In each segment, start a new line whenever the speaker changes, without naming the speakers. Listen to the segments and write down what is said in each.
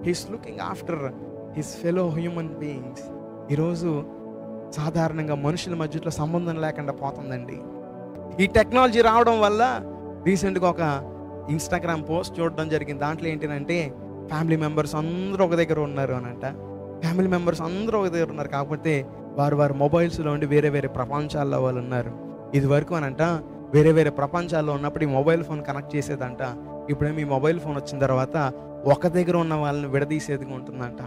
he's looking after his fellow human beings ఈరోజు సాధారణంగా మనుషుల మధ్యలో సంబంధం లేకుండా పోతుందండి ఈ టెక్నాలజీ రావడం వల్ల రీసెంట్గా ఒక ఇన్స్టాగ్రామ్ పోస్ట్ చూడడం జరిగింది దాంట్లో ఏంటంటే ఫ్యామిలీ మెంబర్స్ అందరూ ఒక దగ్గర ఉన్నారు అనంట ఫ్యామిలీ మెంబర్స్ అందరూ ఒక దగ్గర ఉన్నారు కాకపోతే వారు వారి మొబైల్స్లో ఉండి వేరే వేరే ప్రపంచాల్లో వాళ్ళు ఉన్నారు ఇది వరకు అనంట వేరే వేరే ప్రపంచాల్లో ఉన్నప్పుడు ఈ మొబైల్ ఫోన్ కనెక్ట్ చేసేదంట ఇప్పుడేమో ఈ మొబైల్ ఫోన్ వచ్చిన తర్వాత ఒక దగ్గర ఉన్న వాళ్ళని విడదీసేదిగా ఉంటుందంట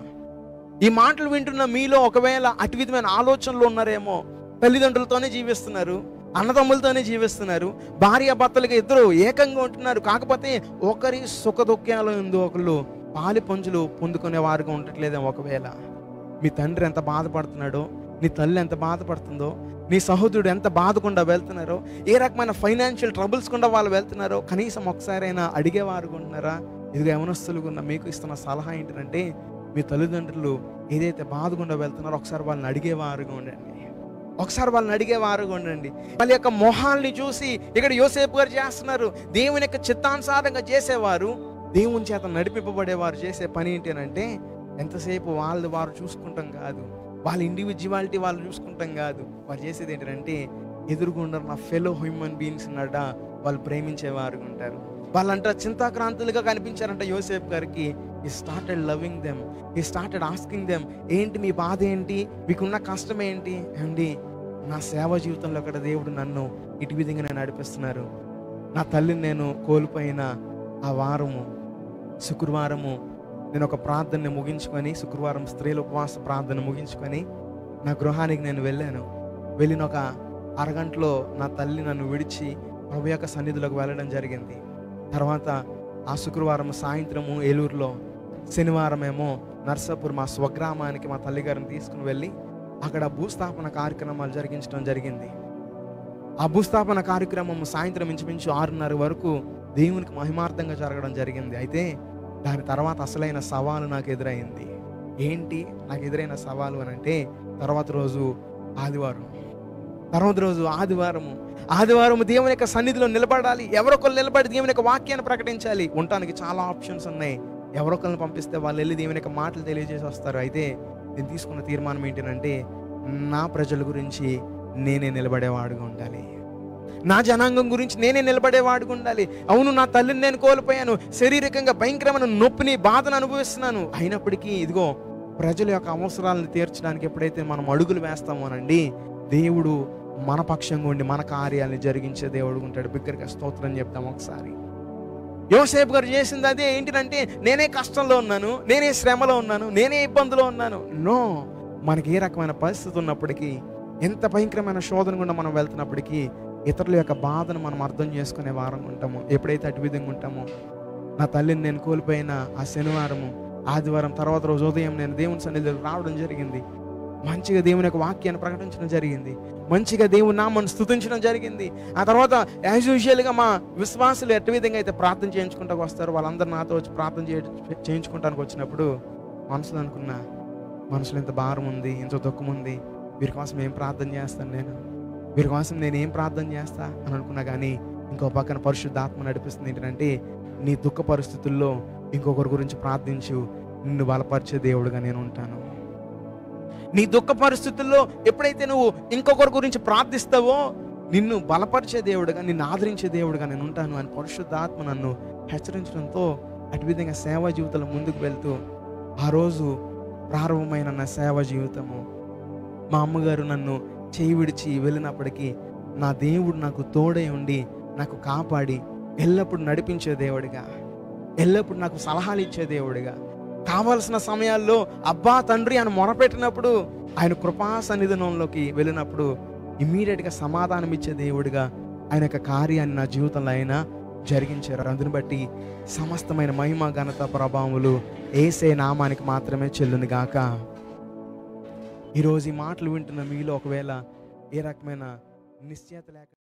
ఈ మాటలు వింటున్న మీలో ఒకవేళ అటు విధమైన ఆలోచనలు ఉన్నారేమో తల్లిదండ్రులతోనే జీవిస్తున్నారు అన్నదమ్ములతోనే జీవిస్తున్నారు భార్య భర్తలుగా ఇద్దరు ఏకంగా ఉంటున్నారు కాకపోతే ఒకరి సుఖ దుఃఖాలు ఎందు ఒకళ్ళు పాలి పంచులు పొందుకునే వారుగా ఉండట్లేదేమో ఒకవేళ మీ తండ్రి ఎంత బాధపడుతున్నాడో నీ తల్లి ఎంత బాధపడుతుందో నీ సహోదరుడు ఎంత బాధకుండా వెళ్తున్నారో ఏ రకమైన ఫైనాన్షియల్ ట్రబుల్స్ కూడా వాళ్ళు వెళ్తున్నారో కనీసం ఒకసారైనా అడిగేవారు ఉంటున్నారా ఇదిగో యవనస్తులుగా ఉన్న మీకు ఇస్తున్న సలహా ఏంటంటే మీ తల్లిదండ్రులు ఏదైతే బాధకుండా వెళ్తున్నారో ఒకసారి వాళ్ళని అడిగేవారుగా ఉండండి ఒకసారి వాళ్ళని అడిగేవారుగా ఉండండి వాళ్ళ యొక్క మొహాల్ని చూసి ఇక్కడ యోసేపు గారు చేస్తున్నారు దేవుని యొక్క చిత్తానుసారంగా చేసేవారు దేవుని చేత నడిపింపబడేవారు చేసే పని ఏంటి అని అంటే ఎంతసేపు వాళ్ళు వారు చూసుకుంటాం కాదు వాళ్ళ ఇండివిజువాలిటీ వాళ్ళు చూసుకుంటాం కాదు వారు చేసేది ఏంటంటే ఎదురుగుండా నా ఫెలో హ్యూమన్ బీయింగ్స్ ఉన్నాడ వాళ్ళు ప్రేమించేవారు ఉంటారు వాళ్ళంట చింతాక్రాంతులుగా కనిపించారంట యోసేఫ్ గారికి ఈ స్టార్టెడ్ లవింగ్ దెమ్ ఈ స్టార్టెడ్ ఆస్కింగ్ దెమ్ ఏంటి మీ బాధ ఏంటి మీకున్న కష్టం ఏంటి అండి నా సేవ జీవితంలో కూడా దేవుడు నన్ను ఇటు విధంగా నేను నడిపిస్తున్నారు నా తల్లిని నేను కోల్పోయిన ఆ వారము శుక్రవారము నేను ఒక ప్రార్థనని ముగించుకొని శుక్రవారం స్త్రీల ఉపవాస ప్రార్థన ముగించుకొని నా గృహానికి నేను వెళ్ళాను వెళ్ళిన ఒక అరగంటలో నా తల్లి నన్ను విడిచి ప్రభు యొక్క సన్నిధిలోకి వెళ్ళడం జరిగింది తర్వాత ఆ శుక్రవారం సాయంత్రము ఏలూరులో శనివారం ఏమో నర్సాపూర్ మా స్వగ్రామానికి మా తల్లిగారిని తీసుకుని వెళ్ళి అక్కడ భూస్థాపన కార్యక్రమాలు జరిగించడం జరిగింది ఆ భూస్థాపన కార్యక్రమం సాయంత్రం ఇంచుమించు ఆరున్నర వరకు దేవునికి మహిమార్థంగా జరగడం జరిగింది అయితే దాని తర్వాత అసలైన సవాలు నాకు ఎదురైంది ఏంటి నాకు ఎదురైన సవాలు అని అంటే తర్వాత రోజు ఆదివారం తర్వాత రోజు ఆదివారము ఆదివారం దేవుని యొక్క సన్నిధిలో నిలబడాలి ఎవరొకరు నిలబడి దేవుని యొక్క వాక్యాన్ని ప్రకటించాలి ఉండటానికి చాలా ఆప్షన్స్ ఉన్నాయి ఎవరొకరిని పంపిస్తే వాళ్ళు వెళ్ళి దేవుని యొక్క మాటలు తెలియజేసి వస్తారు అయితే నేను తీసుకున్న తీర్మానం ఏంటంటే నా ప్రజల గురించి నేనే నిలబడేవాడుగా ఉండాలి నా జనాంగం గురించి నేనే నిలబడేవాడుగా ఉండాలి అవును నా తల్లిని నేను కోల్పోయాను శారీరకంగా భయంకరమైన నొప్పిని బాధను అనుభవిస్తున్నాను అయినప్పటికీ ఇదిగో ప్రజల యొక్క అవసరాలను తీర్చడానికి ఎప్పుడైతే మనం అడుగులు వేస్తామో అనండి దేవుడు మన పక్షంగా ఉండి మన కార్యాలను జరిగించే దేవుడు ఉంటాడు బిగ్గరగా స్తోత్రం చెప్తాం ఒకసారి యోసేపు గారు చేసింది అదే ఏంటిదంటే నేనే కష్టంలో ఉన్నాను నేనే శ్రమలో ఉన్నాను నేనే ఇబ్బందులో ఉన్నాను నో మనకి ఏ రకమైన పరిస్థితి ఉన్నప్పటికీ ఎంత భయంకరమైన శోధన గుండా మనం వెళ్తున్నప్పటికీ ఇతరుల యొక్క బాధను మనం అర్థం చేసుకునే వారం ఉంటాము ఎప్పుడైతే అటు విధంగా ఉంటామో నా తల్లిని నేను కోల్పోయిన ఆ శనివారము ఆదివారం తర్వాత రోజు ఉదయం నేను దేవుని సన్నిధిలో రావడం జరిగింది మంచిగా దేవుని యొక్క వాక్యాన్ని ప్రకటించడం జరిగింది మంచిగా దేవుని నామను స్తుతించడం జరిగింది ఆ తర్వాత యాజ్ యూజువల్గా మా విశ్వాసులు ఎట్టి విధంగా అయితే ప్రార్థన చేయించుకుంటూ వస్తారు వాళ్ళందరూ నాతో వచ్చి ప్రార్థన చేయ చేయించుకుంటానికి వచ్చినప్పుడు మనసులో అనుకున్నా మనసులో ఇంత భారం ఉంది ఇంత దుఃఖం ఉంది వీరి కోసం ఏం ప్రార్థన చేస్తాను నేను వీరి కోసం నేను ఏం ప్రార్థన చేస్తా అని అనుకున్నా కానీ ఇంకో పక్కన పరిశుద్ధాత్మ నడిపిస్తుంది ఏంటంటే నీ దుఃఖ పరిస్థితుల్లో ఇంకొకరి గురించి ప్రార్థించు నిన్ను బలపరిచే దేవుడుగా నేను ఉంటాను నీ దుఃఖ పరిస్థితుల్లో ఎప్పుడైతే నువ్వు ఇంకొకరి గురించి ప్రార్థిస్తావో నిన్ను బలపరిచే దేవుడుగా నిన్ను ఆదరించే దేవుడుగా నేను ఉంటాను అని పరిశుద్ధాత్మ నన్ను హెచ్చరించడంతో అటు విధంగా సేవా జీవితంలో ముందుకు వెళ్తూ ఆ రోజు ప్రారంభమైన నా సేవా జీవితము మా అమ్మగారు నన్ను చేయి విడిచి వెళ్ళినప్పటికీ నా దేవుడు నాకు తోడై ఉండి నాకు కాపాడి ఎల్లప్పుడూ నడిపించే దేవుడిగా ఎల్లప్పుడూ నాకు సలహాలు ఇచ్చే దేవుడిగా కావలసిన సమయాల్లో అబ్బా తండ్రి అని మొరపెట్టినప్పుడు ఆయన కృపా సన్నిధానంలోకి వెళ్ళినప్పుడు ఇమ్మీడియట్గా సమాధానం ఇచ్చే దేవుడిగా ఆయన యొక్క కార్యాన్ని నా జీవితంలో ఆయన జరిగించారు అందుని బట్టి సమస్తమైన మహిమ ఘనత ప్రభావములు ఏసే నామానికి మాత్రమే చెల్లును గాక ఈరోజు ఈ మాటలు వింటున్న మీలో ఒకవేళ ఏ రకమైన నిశ్చయత లేక